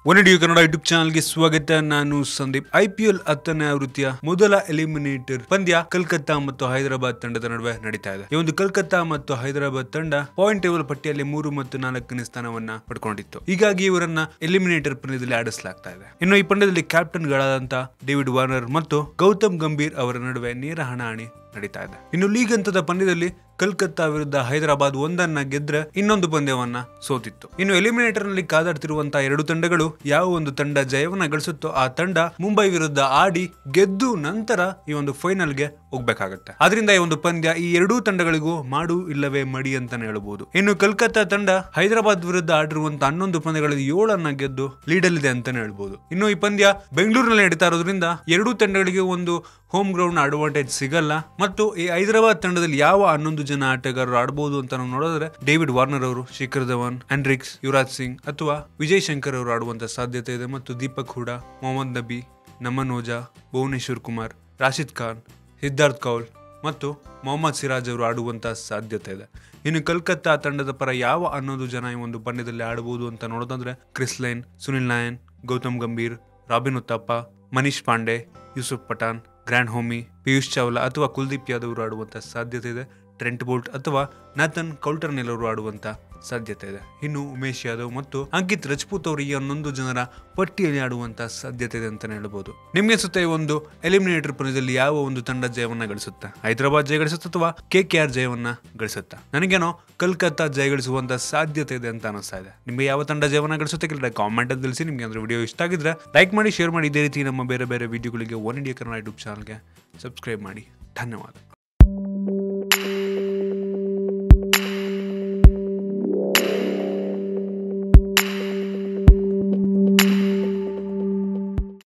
one Dio Kannada YouTube ಚಾನಲ್ಗೆ ಸ್ವಾಗತ ನಾನು ಸಂದೀಪ್ ಐಪಿಎಲ್ ಹತ್ತನೇ ಆವೃತ್ತಿಯ ಮೊದಲ ಎಲಿಮಿನೇಟರ್ ಪಂದ್ಯ ಕಲ್ಕತ್ತಾ ಮತ್ತು ಹೈದರಾಬಾದ್ ತಂಡದ ನಡುವೆ ನಡೀತಾ ಇದೆ ಈ ಒಂದು ಕಲ್ಕತ್ತಾ ಮತ್ತು ಹೈದರಾಬಾದ್ ತಂಡ ಪಾಯಿಂಟ್ ಟೇಬಲ್ ಪಟ್ಟಿಯಲ್ಲಿ ಮೂರು ಮತ್ತು ನಾಲ್ಕನೇ ಸ್ಥಾನವನ್ನ ಪಡ್ಕೊಂಡಿತ್ತು ಹೀಗಾಗಿ ಇವರನ್ನ ಎಲಿಮಿನೇಟರ್ ಪಂದ್ಯದಲ್ಲಿ ಆಡಿಸಲಾಗ್ತಾ ಇದೆ ಇನ್ನು ಈ ಪಂದ್ಯದಲ್ಲಿ ಕ್ಯಾಪ್ಟನ್ ಗಳಾದಂತ ಡೇವಿಡ್ ವಾರ್ನರ್ ಮತ್ತು ಗೌತಮ್ ಗಂಭೀರ್ ಅವರ ನಡುವೆ ನೇರ ಹಣಾಹಣಿ ನಡೀತಾ ಇದೆ ಇನ್ನು ಲೀಗ್ ಹಂತದ ಪಂದ್ಯದಲ್ಲಿ ಕಲ್ಕತ್ತಾ ವಿರುದ್ಧ ಹೈದರಾಬಾದ್ ಒಂದನ್ನ ಗೆದ್ರೆ ಇನ್ನೊಂದು ಪಂದ್ಯವನ್ನ ಸೋತಿತ್ತು ಇನ್ನು ಎಲಿಮಿನೇಟರ್ ನಲ್ಲಿ ಕಾದಾಡ್ತಿರುವಂತಹ ಎರಡು ತಂಡಗಳು ಯಾವ ಒಂದು ತಂಡ ಜಯವನ್ನ ಗಳಿಸುತ್ತೋ ಆ ತಂಡ ಮುಂಬೈ ವಿರುದ್ಧ ಆಡಿ ಗೆದ್ದು ನಂತರ ಈ ಒಂದು ಫೈನಲ್ಗೆ ಹೋಗ್ಬೇಕಾಗತ್ತೆ ಆದ್ರಿಂದ ಈ ಒಂದು ಪಂದ್ಯ ಈ ಎರಡೂ ತಂಡಗಳಿಗೂ ಮಾಡು ಇಲ್ಲವೇ ಮಡಿ ಅಂತಾನೆ ಹೇಳ್ಬಹುದು ಇನ್ನು ಕಲ್ಕತ್ತಾ ತಂಡ ಹೈದರಾಬಾದ್ ವಿರುದ್ಧ ಆಡಿರುವಂತಹ ಹನ್ನೊಂದು ಪಂದ್ಯಗಳಲ್ಲಿ ಏಳನ್ನ ಗೆದ್ದು ಲೀಡಲ್ಲಿದೆ ಅಂತಾನೆ ಹೇಳ್ಬಹುದು ಇನ್ನು ಈ ಪಂದ್ಯ ಬೆಂಗಳೂರಿನಲ್ಲಿ ನಡೀತಾ ಇರೋದ್ರಿಂದ ಎರಡೂ ತಂಡಗಳಿಗೆ ಒಂದು ಹೋಮ್ ಗ್ರೌಂಡ್ ಅಡ್ವಾಂಟೇಜ್ ಸಿಗಲ್ಲ ಮತ್ತು ಈ ಹೈದರಾಬಾದ್ ತಂಡದಲ್ಲಿ ಯಾವ ಹನ್ನೊಂದು ಜನ ಆಟಗಾರರು ಆಡಬಹುದು ಅಂತ ನಾವು ನೋಡಿದ್ರೆ ಡೇವಿಡ್ ವಾರ್ನರ್ ಅವರು ಶಿಖರ್ ಧವನ್ ಆಂಡ್ರಿಕ್ಸ್ ಯುವರಾಜ್ ಸಿಂಗ್ ಅಥವಾ ವಿಜಯ್ ಶಂಕರ್ ಅವರು ಆಡುವಂತ ಸಾಧ್ಯತೆ ಇದೆ ಮತ್ತು ದೀಪಕ್ ಹೂಡಾ ಮೊಹಮ್ಮದ್ ನಬಿ ನಮನ್ ಓಜಾ ಭುವನೇಶ್ವರ್ ಕುಮಾರ್ ರಾಶಿದ್ ಖಾನ್ ಸಿದ್ಧಾರ್ಥ್ ಕೌಲ್ ಮತ್ತು ಮೊಹಮ್ಮದ್ ಸಿರಾಜ್ ಅವರು ಆಡುವಂತ ಸಾಧ್ಯತೆ ಇದೆ ಇನ್ನು ಕಲ್ಕತ್ತಾ ತಂಡದ ಪರ ಯಾವ ಹನ್ನೊಂದು ಜನ ಈ ಒಂದು ಪಂದ್ಯದಲ್ಲಿ ಆಡಬಹುದು ಅಂತ ನೋಡೋದಂದ್ರೆ ಕ್ರಿಸ್ ಲೈನ್ ಸುನಿಲ್ ನಾಯನ್ ಗೌತಮ್ ಗಂಭೀರ್ ರಾಬಿನ್ ಉತ್ತಪ್ಪ ಮನೀಶ್ ಪಾಂಡೆ ಯೂಸುಫ್ ಪಠಾಣ್ ಗ್ರ್ಯಾಂಡ್ ಹೋಮಿ ಪಿಯೂಷ್ ಚಾವ್ಲಾ ಅಥವಾ ಕುಲ್ದೀಪ್ ಯಾದವ್ ಅವರು ಆಡುವಂತ ಸಾಧ್ಯತೆ ಇದೆ ಟ್ರೆಂಟ್ ಬೋಲ್ಟ್ ಅಥವಾ ನಾಥನ್ ಕೌಲ್ಟರ್ನೆಲ್ ಅವರು ಆಡುವಂತ ಸಾಧ್ಯತೆ ಇದೆ ಇನ್ನು ಉಮೇಶ್ ಯಾದವ್ ಮತ್ತು ಅಂಕಿತ್ ರಜಪೂತ್ ಅವರು ಈ ಹನ್ನೊಂದು ಜನರ ಪಟ್ಟಿಯಲ್ಲಿ ಆಡುವಂತ ಸಾಧ್ಯತೆ ಇದೆ ಅಂತಾನೆ ಹೇಳ್ಬೋದು ನಿಮ್ಗೆ ಸುತ್ತ ಈ ಒಂದು ಎಲಿಮಿನೇಟರ್ ಪಂದ್ಯದಲ್ಲಿ ಯಾವ ಒಂದು ತಂಡ ಜಯವನ್ನ ಗಳಿಸುತ್ತೆ ಹೈದರಾಬಾದ್ ಜಯ ಗಳಿಸುತ್ತೆ ಅಥವಾ ಕೆ ಕೆ ಆರ್ ಜಯವನ್ನ ಗಳಿಸುತ್ತಾ ನನಗೇನೋ ಕಲ್ಕತ್ತಾ ಜಯ ಗಳಿಸುವಂತ ಸಾಧ್ಯತೆ ಇದೆ ಅಂತ ಅನಿಸ್ತಾ ಇದೆ ನಿಮಗೆ ಯಾವ ತಂಡ ಜಯವನ್ನ ಗಳಿಸುತ್ತೆ ಕೆಲ ಕಾಮೆಂಟ್ ಅಲ್ಲಿ ತಿಳಿಸಿ ನಿಮ್ಗೆ ಅಂದ್ರೆ ವಿಡಿಯೋ ಇಷ್ಟ ಆಗಿದ್ರೆ ಲೈಕ್ ಮಾಡಿ ಶೇರ್ ಮಾಡಿ ಇದೇ ರೀತಿ ನಮ್ಮ ಬೇರೆ ಬೇರೆ ವಿಡಿಯೋಗಳಿಗೆ ಒನ್ ಇಂಡಿಯಾ ಕನ್ನಡ ಯೂಟ್ಯೂಬ್ ಚಾನಲ್ಗೆ ಸಬ್ಸ್ಕ್ರೈಬ್ ಮಾಡಿ ಧನ್ಯವಾದ